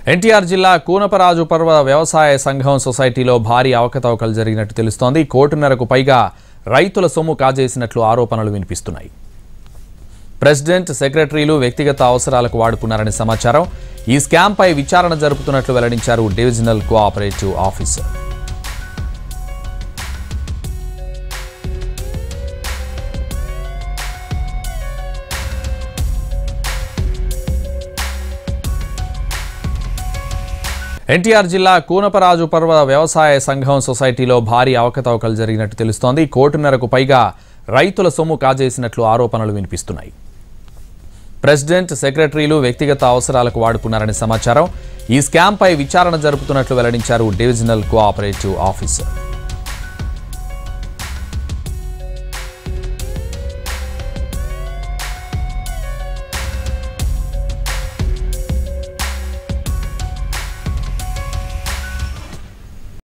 ఎన్టీఆర్ జిల్లా కూనపరాజు పర్వ వ్యవసాయ సంఘం సొసైటీలో భారీ అవకతవకలు జరిగినట్టు తెలుస్తోంది కోటిన్నరకు పైగా రైతుల సొమ్ము కాజేసినట్లు ఆరోపణలు వినిపిస్తున్నాయి ప్రెసిడెంట్ సెక్రటరీలు వ్యక్తిగత అవసరాలకు వాడుకున్నారని సమాచారం ఈ స్కామ్పై విచారణ జరుపుతున్నట్లు వెల్లడించారు డివిజనల్ కోఆపరేటివ్ ఆఫీసర్ ఎన్టీఆర్ జిల్లా కూనపరాజు పర్వ వ్యవసాయ సంఘం సొసైటీలో భారీ అవకతవకలు జరిగినట్టు తెలుస్తోంది కోటిన్నరకు పైగా రైతుల సొమ్ము కాజేసినట్లు ఆరోపణలు వినిపిస్తున్నాయి ప్రెసిడెంట్ సెక్రటరీలు వ్యక్తిగత అవసరాలకు వాడుకున్నారని సమాచారం ఈ స్కామ్పై విచారణ జరుపుతున్నట్లు వెల్లడించారు డివిజనల్ కోఆపరేటివ్ ఆఫీసర్